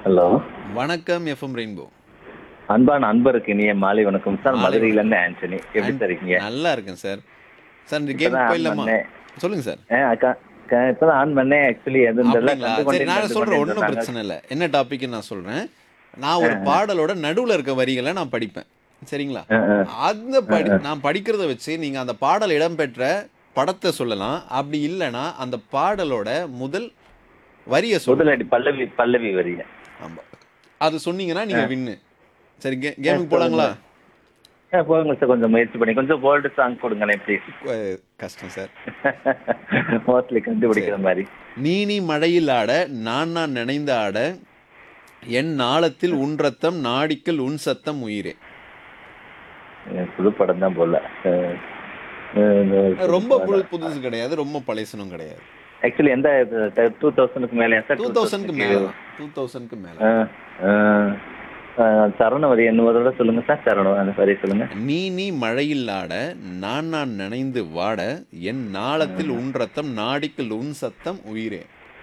Hello வணக்கம் FM rainbow அன்பான அன்பருக்கு இனிய மாலை வணக்கம் சார் மாலை மதுரையில இருந்து ஆண்டனி எப்படி சார் இருக்கீங்க நல்லா இருக்கேன் சார் சார் இந்த கேம் இப்பதான் போயிடலாமா பண்ணேன். சொல்லுங்க சார் ஆ, அக்கா அக்கா, இப்பதான் ஆன் பண்ணேன் ஆக்சுவலி எது இந்த அப்படிங்களா சரி நான் சொல்றேன் ஒன்றும் பிரச்சனை இல்லை என்ன டாபிக் நான் சொல்றேன் நான் ஒரு பாடலோட நடுவுல இருக்க வரிகளை நான் படிப்பேன் சரிங்களா அந்த படி நான் படிக்கிறத வச்சு நீங்க அந்த பாடல் இடம்பெற்ற படத்தை சொல்லலாம் அப்படி இல்லைன்னா அந்த பாடலோட முதல் வரியை சொல்லலாம் முதலடி பல்லவி பல்லவி வரிய ஆமா அது சொன்னீங்கன்னா நீங்க வின்னு சரி கே கேமுக்கு போலாங்களா போதுங்க சார் கொஞ்சம் முயற்சி பண்ணி கொஞ்சம் போல்டு சாங் கொடுங்களேன் ப்ளீஸ் அஹ், கஷ்டம் சார் மோஸ்ட்லி கண்டுபிடிக்கிற மாதிரி நீ நீ மழையில் ஆட நான் நான் நினைந்த ஆட என் நாளத்தில் உன் ரத்தம் நாடிக்கல் உன் சத்தம் உயிரே அஹ் புது படம் தான் போல ரொம்ப புது புதுசு கிடையாது ரொம்ப பழைசனும் கிடையாது ஆக்சுவலி எந்த டூ தௌசண்ட்க்கு மேலே சார் டூ தௌசண்ட்க்கு மேல டூ தௌசண்ட்க்கு மேல சரண வரி என்ன தடவை சொல்லுங்க சார் சரணம் அந்த வரி சொல்லுங்க நீ நீ மழையில் ஆட நான் நான் நினைந்து வாட என் நாளத்தில் உன் ரத்தம் நாடிக்கல் உன் சத்தம் உயிரே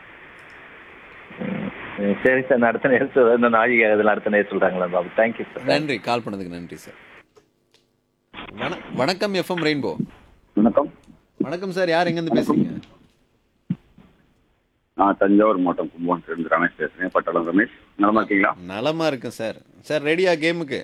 ம், சரி சார் நான் அடுத்த நேரம் சொல்றேன். இந்த நாழிகை அதில் அடுத்த நேரம் சொல்றாங்களா பாபு தேங்க்யூ சார் நன்றி கால் பண்ணதுக்கு நன்றி சார் வண வணக்கம் எஃப்எம் ரெயின்போ வணக்கம் வணக்கம் சார் யார் எங்கேருந்து பேசுறீங்க நான் தஞ்சாவூர் மாவட்டம் கும்பகோணத்திலிருந்து ரமேஷ் பேசுறேன் பட்டாளம் ரமேஷ் நலமா இருக்கீங்களா நலமா இருக்கேன் சார் சார் ரெடியா கேமுக்கு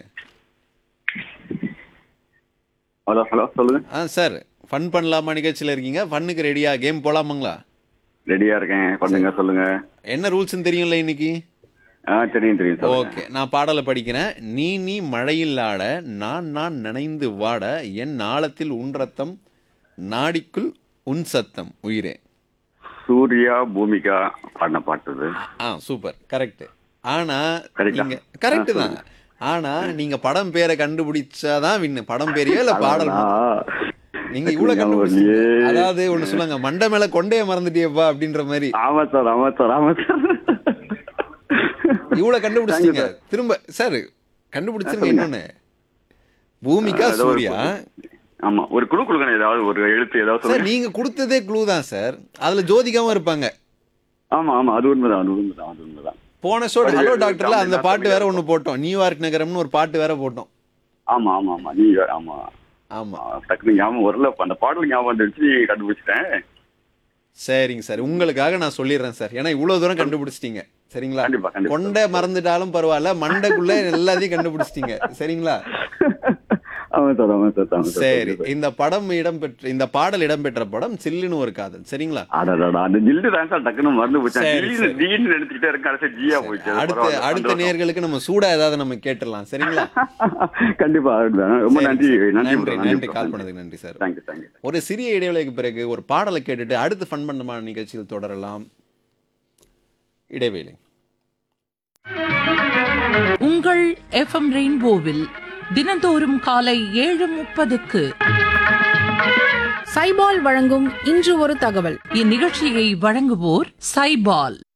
ஹலோ ஹலோ சொல்லுங்க ஆ சார் ஃபன் பண்ணலாமா நிகழ்ச்சியில் இருக்கீங்க ஃபன்னுக்கு ரெடியா கேம் போலாமாங்களா ரெடியா இருக்கேன் பண்ணுங்க சொல்லுங்க என்ன ரூல்ஸ்னு தெரியும்ல இன்னைக்கு ஆ தெரியும் தெரியும் சொல்லுங்க ஓகே நான் பாடலை படிக்கிறேன் நீ நீ மழையில் ஆட நான் நான் நினைந்து வாட என் நாளத்தில் உன் ரத்தம் நாடிக்குள் உன் சத்தம் உயிரே சூர்யா பூமிகா பாடின பாட்டு இது. ஆ சூப்பர் கரெக்ட் ஆனா Correct ஆ? நீங்க கரெக்ட் தான் ஆனா நீங்க படம் பேரை கண்டுபிடிச்சாதான் வின்னு படம் பேரையோ இல்ல பாடல் ஆ, நீங்க இவ்வளவு ஞாபகம் கண்டுபிடிச்சீங்க இல்லையே. அதாவது ஒண்ணு சொல்லுங்க மண்டை மேல கொண்டைய மறந்துட்டியப்பா அப்படின்ற மாதிரி ஆமா சார் ஆமா சார் ஆமா சார் இவ்வளவு கண்டுபிடிச்சிட்டீங்க திரும்ப சார் கண்டுபிடிச்சிருங்க இன்னொன்னு பூமிகா ஏதோ ஒரு சூர்யா ஆமா ஒரு குழு கொடுக்கணும் ஏதாவது ஒரு எழுத்து ஏதாவது சார் சொல்லுங்க நீங்க கொடுத்ததே க்ளூ தான் சார் அதுல ஜோதிகாவும் இருப்பாங்க ஆமா ஆமா அது உண்மைதான் அது உண்மைதான் அது உண்மைதான் போன ஷோ அது ஹலோ அது டாக்டர்ல தமிழ் அந்த தான் பாட்டு தமிழ் வேற தான். ஒண்ணு போட்டோம் நியூயார்க் நகரம்னு ஒரு பாட்டு வேற போட்டோம் ஆமா ஆமா ஆமா நீங்க ஆமா ஆமா ஆ, டக்குனு ஞாபகம் வரல அந்த பாடல் ஞாபகம் வந்துருச்சு கண்டுபிடிச்சிட்டேன் சரிங்க சார் உங்களுக்காக நான் சொல்லிடுறேன் சார் ஏன்னா இவ்வளவு தூரம் கண்டுபிடிச்சிட்டீங்க சரிங்களா கண்டிப்பா, கண்டிப்பா. கொண்டை மறந்துட்டாலும் பரவாயில்ல மண்டைக்குள்ள எல்லாத்தையும் கண்டுபிடிச்சிட்டீங்க சரிங்களா ஆமா சார் ஆமா சார் ஆமா சார் சரி இந்த படம் இடம்பெற்ற இந்த பாடல் இடம்பெற்ற படம் சில்லுன்னு ஒரு காதல் சரிங்களா அடடா அந்த ஜில்லு தான் சார் டக்குன்னு மறந்து போச்சு சரி, திடீர்னு சரி. திடீர்னு நினைச்சுக்கிட்டே இருக்க கடைசி ஜியா போச்சு அது அடுத்த பரவாயில்ல, அடுத்த சந்தோஷம். நேர்களுக்கு நம்ம சூடா ஏதாவது நம்ம கேட்டுடலாம் சரிங்களா கண்டிப்பா அதுதான். ரொம்ப சரி, நன்றி சரி. நன்றி நன்றி bro, நன்றி bro. கால் பண்ணதுக்கு நன்றி சார் தேங்க்யூ தேங்க்யூ ஒரு சிறிய இடைவேளைக்கு பிறகு ஒரு பாடலை கேட்டுட்டு அடுத்து ஃபன் பண்ணமான நிகழ்ச்சியில் தொடரலாம் இடைவேளை உங்கள் எஃப்எம் ரெயின்போவில் தினந்தோறும் காலை ஏழு முப்பதுக்கு சைபால் வழங்கும் இன்று ஒரு தகவல் இந்நிகழ்ச்சியை வழங்குவோர் சைபால்